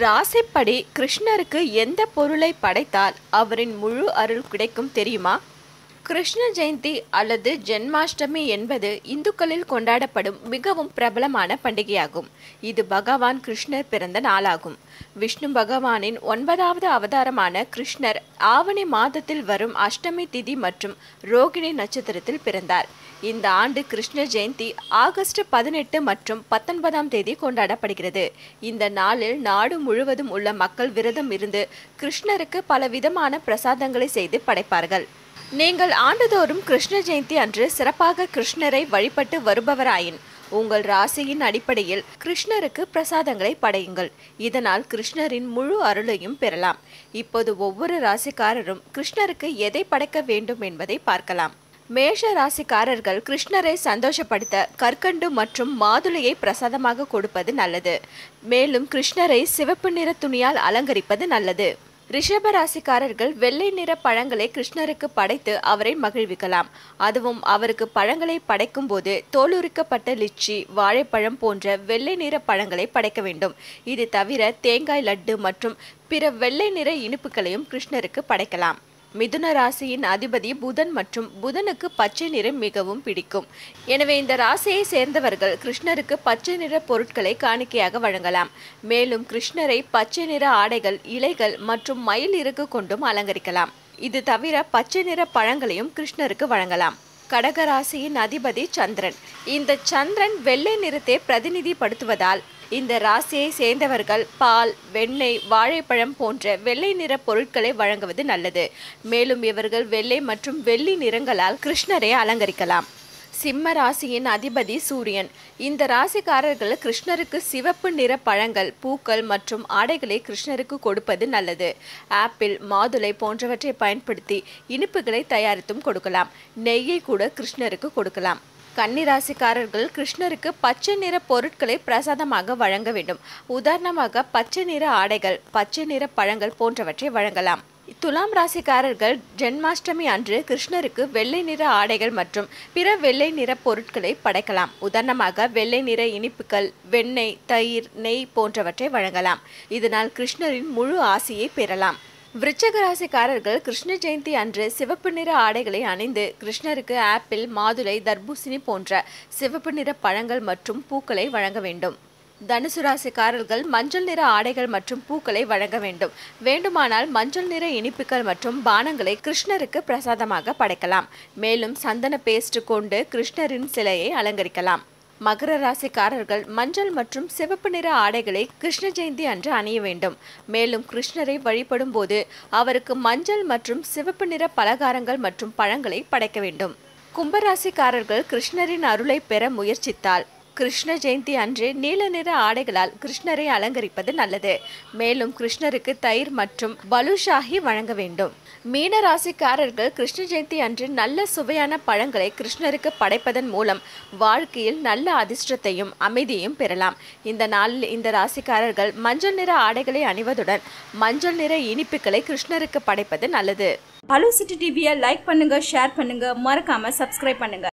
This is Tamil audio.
ராசிப்படி கிருஷ்ணருக்கு எந்த பொருளை படைத்தால் அவரின் முழு அருள் கிடைக்கும் தெரியுமா கிருஷ்ண ஜெயந்தி அல்லது ஜென்மாஷ்டமி என்பது இந்துக்களில் கொண்டாடப்படும் மிகவும் பிரபலமான பண்டிகையாகும் இது பகவான் கிருஷ்ணர் பிறந்த நாளாகும் விஷ்ணு பகவானின் ஒன்பதாவது அவதாரமான கிருஷ்ணர் ஆவணி மாதத்தில் வரும் அஷ்டமி திதி மற்றும் ரோகிணி நட்சத்திரத்தில் பிறந்தார் இந்த ஆண்டு கிருஷ்ண ஜெயந்தி ஆகஸ்ட் பதினெட்டு மற்றும் பத்தொன்பதாம் தேதி கொண்டாடப்படுகிறது இந்த நாளில் நாடு முழுவதும் உள்ள மக்கள் விரதம் இருந்து கிருஷ்ணருக்கு பலவிதமான பிரசாதங்களை செய்து படைப்பார்கள் நீங்கள் ஆண்டுதோறும் கிருஷ்ண ஜெயந்தி அன்று சிறப்பாக கிருஷ்ணரை வழிபட்டு வருபவராயின் உங்கள் ராசியின் அடிப்படையில் கிருஷ்ணருக்கு பிரசாதங்களை படையுங்கள் இதனால் கிருஷ்ணரின் முழு அருளையும் பெறலாம் இப்போது ஒவ்வொரு ராசிக்காரரும் கிருஷ்ணருக்கு எதை படைக்க வேண்டும் என்பதை பார்க்கலாம் மேஷ ராசிக்காரர்கள் கிருஷ்ணரை சந்தோஷப்படுத்த கற்கண்டு மற்றும் மாதுளையை பிரசாதமாக கொடுப்பது நல்லது மேலும் கிருஷ்ணரை சிவப்பு நிற துணியால் அலங்கரிப்பது நல்லது ரிஷப ராசிக்காரர்கள் வெள்ளை நிற பழங்களை கிருஷ்ணருக்கு படைத்து அவரை மகிழ்விக்கலாம் அதுவும் அவருக்கு பழங்களை படைக்கும் போது தோலுரிக்கப்பட்ட லிச்சி வாழைப்பழம் போன்ற வெள்ளை நிற பழங்களை படைக்க வேண்டும் இது தவிர தேங்காய் லட்டு மற்றும் பிற வெள்ளை நிற இனிப்புகளையும் கிருஷ்ணருக்கு படைக்கலாம் மிதுன ராசியின் அதிபதி புதன் மற்றும் புதனுக்கு பச்சை நிறம் மிகவும் பிடிக்கும் எனவே இந்த ராசியை சேர்ந்தவர்கள் கிருஷ்ணருக்கு பச்சை நிற பொருட்களை காணிக்கையாக வழங்கலாம் மேலும் கிருஷ்ணரை பச்சை நிற ஆடைகள் இலைகள் மற்றும் மயில் இறகு கொண்டும் அலங்கரிக்கலாம் இது தவிர பச்சை நிற பழங்களையும் கிருஷ்ணருக்கு வழங்கலாம் கடகராசியின் அதிபதி சந்திரன் இந்த சந்திரன் வெள்ளை நிறத்தை பிரதிநிதிப்படுத்துவதால் இந்த ராசியை சேர்ந்தவர்கள் பால் வெண்ணெய் வாழைப்பழம் போன்ற வெள்ளை நிற பொருட்களை வழங்குவது நல்லது மேலும் இவர்கள் வெள்ளை மற்றும் வெள்ளி நிறங்களால் கிருஷ்ணரை அலங்கரிக்கலாம் சிம்ம ராசியின் அதிபதி சூரியன் இந்த ராசிக்காரர்கள் கிருஷ்ணருக்கு சிவப்பு நிற பழங்கள் பூக்கள் மற்றும் ஆடைகளை கிருஷ்ணருக்கு கொடுப்பது நல்லது ஆப்பிள் மாதுளை போன்றவற்றை பயன்படுத்தி இனிப்புகளை தயாரித்தும் கொடுக்கலாம் நெய்யை கூட கிருஷ்ணருக்கு கொடுக்கலாம் கன்னிராசிக்காரர்கள் கிருஷ்ணருக்கு பச்சை நிற பொருட்களை பிரசாதமாக வழங்க வேண்டும் உதாரணமாக பச்சை நிற ஆடைகள் பச்சை நிற பழங்கள் போன்றவற்றை வழங்கலாம் துலாம் ராசிக்காரர்கள் ஜென்மாஷ்டமி அன்று கிருஷ்ணருக்கு வெள்ளை நிற ஆடைகள் மற்றும் பிற வெள்ளை நிற பொருட்களை படைக்கலாம் உதாரணமாக வெள்ளை நிற இனிப்புகள் வெண்ணெய் தயிர் நெய் போன்றவற்றை வழங்கலாம் இதனால் கிருஷ்ணரின் முழு ஆசையை பெறலாம் விருச்சக ராசிக்காரர்கள் கிருஷ்ண ஜெயந்தி அன்று சிவப்பு நிற ஆடைகளை அணிந்து கிருஷ்ணருக்கு ஆப்பிள் மாதுளை தர்பூசணி போன்ற சிவப்பு நிற பழங்கள் மற்றும் பூக்களை வழங்க வேண்டும் தனுசு ராசிக்காரர்கள் மஞ்சள் நிற ஆடைகள் மற்றும் பூக்களை வழங்க வேண்டும் வேண்டுமானால் மஞ்சள் நிற இனிப்புகள் மற்றும் பானங்களை கிருஷ்ணருக்கு பிரசாதமாக படைக்கலாம் மேலும் சந்தன பேஸ்ட் கொண்டு கிருஷ்ணரின் சிலையை அலங்கரிக்கலாம் மகர ராசிக்காரர்கள் மஞ்சள் மற்றும் சிவப்பு நிற ஆடைகளை கிருஷ்ண ஜெயந்தி அன்று அணிய வேண்டும் மேலும் கிருஷ்ணரை வழிபடும் போது அவருக்கு மஞ்சள் மற்றும் சிவப்பு நிற பலகாரங்கள் மற்றும் பழங்களை படைக்க வேண்டும் கும்பராசிக்காரர்கள் கிருஷ்ணரின் அருளை பெற முயற்சித்தால் கிருஷ்ண ஜெயந்தி அன்று நீல நிற ஆடைகளால் கிருஷ்ணரை அலங்கரிப்பது நல்லது மேலும் கிருஷ்ணருக்கு தயிர் மற்றும் பலுஷாகி வழங்க வேண்டும் மீன ராசிக்காரர்கள் கிருஷ்ண ஜெயந்தி அன்று நல்ல சுவையான பழங்களை கிருஷ்ணருக்கு படைப்பதன் மூலம் வாழ்க்கையில் நல்ல அதிர்ஷ்டத்தையும் அமைதியையும் பெறலாம் இந்த நாளில் இந்த ராசிக்காரர்கள் மஞ்சள் நிற ஆடைகளை அணிவதுடன் மஞ்சள் நிற இனிப்புகளை கிருஷ்ணருக்கு படைப்பது நல்லது ஹலோ சிட்டி டிவியை லைக் பண்ணுங்க ஷேர் பண்ணுங்க மறக்காம சப்ஸ்கிரைப் பண்ணுங்க